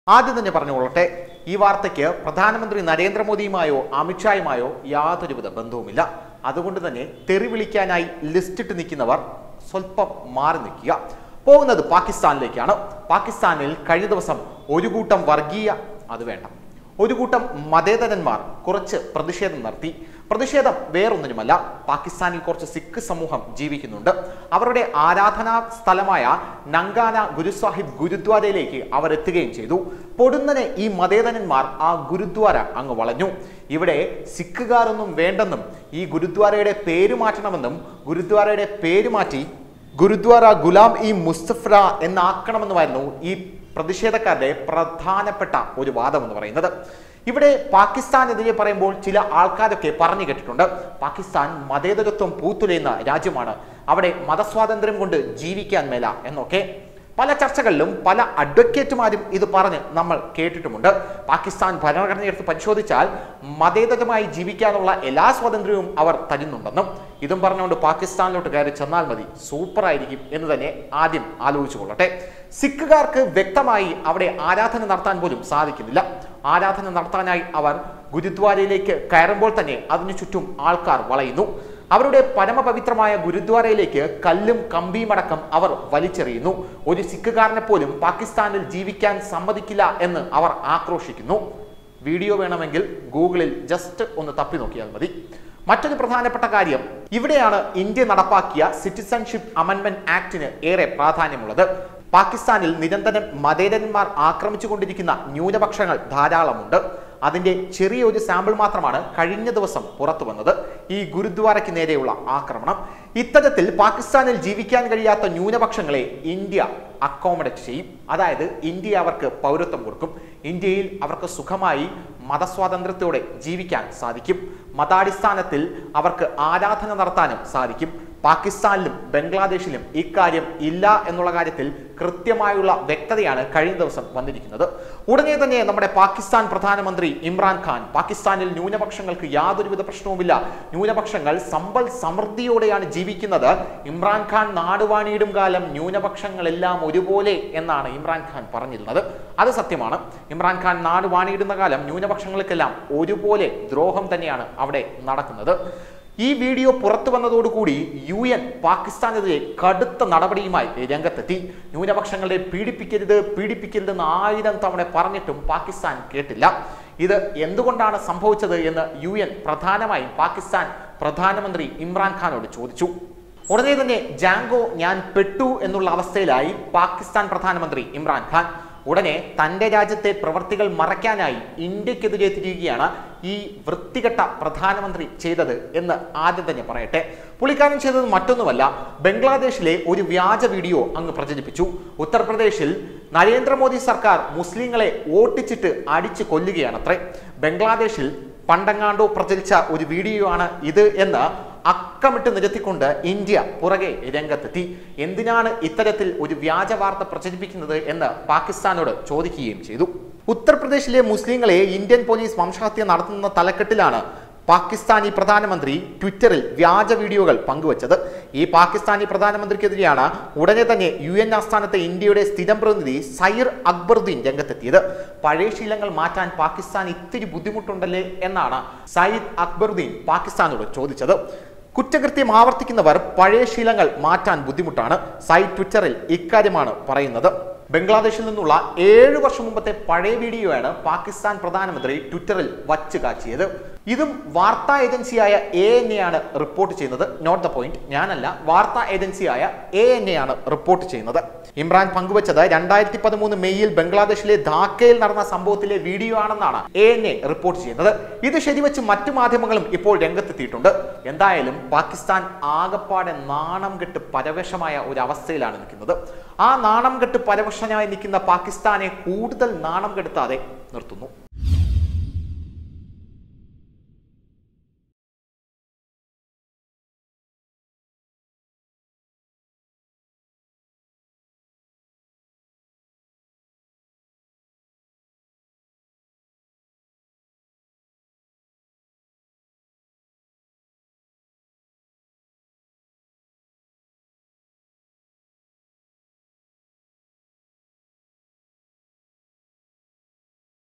ആദ്യം തന്നെ പറഞ്ഞുകൊള്ളട്ടെ ഈ വാർത്തയ്ക്ക് പ്രധാനമന്ത്രി നരേന്ദ്രമോദിയുമായോ അമിത്ഷായുമായോ യാതൊരുവിധ ബന്ധവുമില്ല അതുകൊണ്ട് തന്നെ തെറി വിളിക്കാനായി ലിസ്റ്റിട്ട് നിൽക്കുന്നവർ സ്വല്പം മാറി നിൽക്കുക പോകുന്നത് പാകിസ്ഥാനിലേക്കാണ് പാകിസ്ഥാനിൽ കഴിഞ്ഞ ദിവസം ഒരു കൂട്ടം വർഗീയ അത് വേണ്ട ഒരു കൂട്ടം മതേതരന്മാർ കുറച്ച് പ്രതിഷേധം നടത്തി പ്രതിഷേധം വേറൊന്നിനുമല്ല പാകിസ്ഥാനിൽ കുറച്ച് സിഖ് സമൂഹം ജീവിക്കുന്നുണ്ട് അവരുടെ ആരാധനാ സ്ഥലമായ നങ്കാന ഗുരുസാഹിബ് ഗുരുദ്വാരയിലേക്ക് അവർ എത്തുകയും ചെയ്തു പൊടുന്നനെ ഈ മതേതരന്മാർ ആ ഗുരുദ്വാര അങ്ങ് വളഞ്ഞു ഇവിടെ സിഖുകാരൊന്നും വേണ്ടെന്നും ഈ ഗുരുദ്വാരയുടെ പേര് മാറ്റണമെന്നും ഗുരുദ്വാരയുടെ പേര് മാറ്റി ഗുരുദ്വാര ഗുലാം ഇ മുസ്തഫ്ര എന്നാക്കണമെന്നുമായിരുന്നു ഈ പ്രതിഷേധക്കാരുടെ പ്രധാനപ്പെട്ട ഒരു വാദം എന്ന് പറയുന്നത് ഇവിടെ പാകിസ്ഥാനെതിരെ പറയുമ്പോൾ ചില ആൾക്കാരൊക്കെ പറഞ്ഞു കേട്ടിട്ടുണ്ട് പാകിസ്ഥാൻ മതേതരത്വം പൂത്തുലയുന്ന രാജ്യമാണ് അവിടെ മതസ്വാതന്ത്ര്യം കൊണ്ട് ജീവിക്കാൻ മേല എന്നൊക്കെ പല ചർച്ചകളിലും പല അഡ്വക്കേറ്റുമാരും ഇത് പറഞ്ഞ് നമ്മൾ കേട്ടിട്ടുമുണ്ട് പാകിസ്ഥാൻ ഭരണഘടനയെടുത്ത് പരിശോധിച്ചാൽ മതേതരമായി ജീവിക്കാനുള്ള എല്ലാ സ്വാതന്ത്ര്യവും അവർ തരുന്നുണ്ടെന്നും ഇതും പറഞ്ഞുകൊണ്ട് പാകിസ്ഥാനിലോട്ട് കയറി ചെന്നാൽ മതി സൂപ്പർ ആയിരിക്കും എന്ന് തന്നെ ആദ്യം ആലോചിച്ചു കൊള്ളട്ടെ സിഖുകാർക്ക് വ്യക്തമായി അവിടെ ആരാധന നടത്താൻ പോലും സാധിക്കുന്നില്ല ആരാധന നടത്താനായി അവർ ഗുരുദ്വാരയിലേക്ക് കയറുമ്പോൾ തന്നെ അതിനു ചുറ്റും ആൾക്കാർ വളയുന്നു അവരുടെ പരമപവിത്രമായ ഗുരുദ്വാരയിലേക്ക് കല്ലും കമ്പിയും അടക്കം അവർ വലിച്ചെറിയുന്നു ഒരു സിഖുകാരനെ പോലും പാകിസ്ഥാനിൽ ജീവിക്കാൻ സമ്മതിക്കില്ല എന്ന് അവർ ആക്രോശിക്കുന്നു വീഡിയോ വേണമെങ്കിൽ ഗൂഗിളിൽ ജസ്റ്റ് ഒന്ന് തപ്പി നോക്കിയാൽ മതി മറ്റൊരു പ്രധാനപ്പെട്ട കാര്യം ഇവിടെയാണ് ഇന്ത്യ നടപ്പാക്കിയ സിറ്റിസൺഷിപ്പ് അമെൻമെന്റ് ആക്ടിന് ഏറെ പ്രാധാന്യമുള്ളത് പാകിസ്ഥാനിൽ നിരന്തരം മതേതരന്മാർ ആക്രമിച്ചുകൊണ്ടിരിക്കുന്ന ന്യൂനപക്ഷങ്ങൾ ധാരാളമുണ്ട് അതിന്റെ ചെറിയൊരു സാമ്പിൾ മാത്രമാണ് കഴിഞ്ഞ ദിവസം പുറത്തു വന്നത് ഈ ഗുരുദ്വാരയ്ക്ക് നേരെയുള്ള ആക്രമണം ഇത്തരത്തിൽ പാകിസ്ഥാനിൽ ജീവിക്കാൻ കഴിയാത്ത ന്യൂനപക്ഷങ്ങളെ ഇന്ത്യ അക്കോമഡേറ്റ് ചെയ്യും അതായത് ഇന്ത്യ അവർക്ക് പൗരത്വം കൊടുക്കും ഇന്ത്യയിൽ അവർക്ക് സുഖമായി മതസ്വാതന്ത്ര്യത്തോടെ ജീവിക്കാൻ സാധിക്കും മതാടിസ്ഥാനത്തിൽ അവർക്ക് ആരാധന നടത്താനും സാധിക്കും പാകിസ്ഥാനിലും ബംഗ്ലാദേശിലും ഇക്കാര്യം ഇല്ല എന്നുള്ള കാര്യത്തിൽ കൃത്യമായുള്ള വ്യക്തതയാണ് കഴിഞ്ഞ ദിവസം വന്നിരിക്കുന്നത് ഉടനെ തന്നെ നമ്മുടെ പാകിസ്ഥാൻ പ്രധാനമന്ത്രി ഇമ്രാൻഖാൻ പാകിസ്ഥാനിൽ ന്യൂനപക്ഷങ്ങൾക്ക് യാതൊരുവിധ പ്രശ്നവുമില്ല ന്യൂനപക്ഷങ്ങൾ സമ്പൽ സമൃദ്ധിയോടെയാണ് ജീവിക്കുന്നത് ഇമ്രാൻഖാൻ നാടുവാണിയിടും കാലം ന്യൂനപക്ഷങ്ങളെല്ലാം ഒരുപോലെ എന്നാണ് ഇമ്രാൻഖാൻ പറഞ്ഞിരുന്നത് അത് സത്യമാണ് ഇമ്രാൻഖാൻ നാട് വാണിയിടുന്ന കാലം ന്യൂനപക്ഷങ്ങൾക്കെല്ലാം ഒരുപോലെ ദ്രോഹം തന്നെയാണ് അവിടെ നടക്കുന്നത് ഈ വീഡിയോ പുറത്തു വന്നതോടുകൂടി യു എൻ പാകിസ്ഥാനെതിരെ കടുത്ത നടപടിയുമായി രംഗത്തെത്തി ന്യൂനപക്ഷങ്ങളെ പീഡിപ്പിക്കരുത് പീഡിപ്പിക്കരുതെന്ന് ആയിരം തവണ പറഞ്ഞിട്ടും പാകിസ്ഥാൻ കേട്ടില്ല ഇത് എന്തുകൊണ്ടാണ് സംഭവിച്ചത് എന്ന് യു എൻ പ്രധാനമായും പാകിസ്ഥാൻ പ്രധാനമന്ത്രി ഇമ്രാൻഖാനോട് ചോദിച്ചു ഉടനെ തന്നെ ജാങ്കോ ഞാൻ പെട്ടു എന്നുള്ള അവസ്ഥയിലായി പാകിസ്ഥാൻ പ്രധാനമന്ത്രി ഇമ്രാൻഖാൻ ഉടനെ തന്റെ രാജ്യത്തെ പ്രവർത്തികൾ മറയ്ക്കാനായി ഇന്ത്യക്കെതിരെ തിരിയുകയാണ് ഈ വൃത്തികെട്ട പ്രധാനമന്ത്രി ചെയ്തത് എന്ന് ആദ്യം തന്നെ പറയട്ടെ പുള്ളിക്കാരൻ ചെയ്തത് മറ്റൊന്നുമല്ല ബംഗ്ലാദേശിലെ ഒരു വ്യാജ വീഡിയോ അങ്ങ് പ്രചരിപ്പിച്ചു ഉത്തർപ്രദേശിൽ നരേന്ദ്രമോദി സർക്കാർ മുസ്ലിങ്ങളെ ഓട്ടിച്ചിട്ട് അടിച്ചു കൊല്ലുകയാണത്രേ ബംഗ്ലാദേശിൽ പണ്ടെങ്ങാണ്ടോ പ്രചരിച്ച ഒരു വീഡിയോ ആണ് ഇത് എന്ന് അക്കമിട്ട് നിരത്തിക്കൊണ്ട് ഇന്ത്യ പുറകെ രംഗത്തെത്തി എന്തിനാണ് ഇത്തരത്തിൽ ഒരു വ്യാജ വാർത്ത പ്രചരിപ്പിക്കുന്നത് എന്ന് പാകിസ്ഥാനോട് ചോദിക്കുകയും ചെയ്തു ഉത്തർപ്രദേശിലെ മുസ്ലിങ്ങളെ ഇന്ത്യൻ പോലീസ് വംശഹത്യ നടത്തുന്ന തലക്കെട്ടിലാണ് പാകിസ്ഥാനി പ്രധാനമന്ത്രി ട്വിറ്ററിൽ വ്യാജ വീഡിയോകൾ പങ്കുവച്ചത് ഈ പാകിസ്ഥാനി പ്രധാനമന്ത്രിക്കെതിരെയാണ് ഉടനെ തന്നെ യു എൻ ആസ്ഥാനത്തെ ഇന്ത്യയുടെ സ്ഥിരം പ്രതിനിധി സൈർ അക്ബറുദ്ദീൻ രംഗത്തെത്തിയത് പഴയ ശീലങ്ങൾ മാറ്റാൻ പാകിസ്ഥാൻ ഇത്തിരി ബുദ്ധിമുട്ടുണ്ടല്ലേ എന്നാണ് സയ്യിദ് അക്ബറുദ്ദീൻ പാകിസ്ഥാനോട് ചോദിച്ചത് കുറ്റകൃത്യം ആവർത്തിക്കുന്നവർ പഴയ ശീലങ്ങൾ മാറ്റാൻ ബുദ്ധിമുട്ടാണ് സൈറ്റ് ട്വിറ്ററിൽ ഇക്കാര്യമാണ് പറയുന്നത് ബംഗ്ലാദേശിൽ നിന്നുള്ള ഏഴ് വർഷം മുമ്പത്തെ പഴയ വീഡിയോയാണ് പാകിസ്ഥാൻ പ്രധാനമന്ത്രി ട്വിറ്ററിൽ വച്ച് കാച്ചിയത് ഇതും വാർത്താ ഏജൻസിയായ എ എൻ എ ആണ് റിപ്പോർട്ട് ചെയ്യുന്നത് നോട്ട് ദ പോയിന്റ് ഞാനല്ല വാർത്താ ഏജൻസിയായ എ എൻ എ ആണ് റിപ്പോർട്ട് ചെയ്യുന്നത് ഇമ്രാൻ പങ്കുവച്ചത് രണ്ടായിരത്തി പതിമൂന്ന് മെയ്യിൽ ബംഗ്ലാദേശിലെ ധാക്കയിൽ നടന്ന സംഭവത്തിലെ വീഡിയോ ആണെന്നാണ് എ എൻ എ റിപ്പോർട്ട് ചെയ്യുന്നത് ഇത് ശരിവെച്ച് മറ്റു മാധ്യമങ്ങളും ഇപ്പോൾ രംഗത്തെത്തിയിട്ടുണ്ട് എന്തായാലും പാകിസ്ഥാൻ ആകപ്പാടെ നാണം കെട്ട് പരവശമായ ഒരു അവസ്ഥയിലാണ് നിൽക്കുന്നത് ആ നാണം കെട്ട് പരവശനായി നിൽക്കുന്ന പാകിസ്ഥാനെ കൂടുതൽ നാണം കെടുത്താതെ നിർത്തുന്നു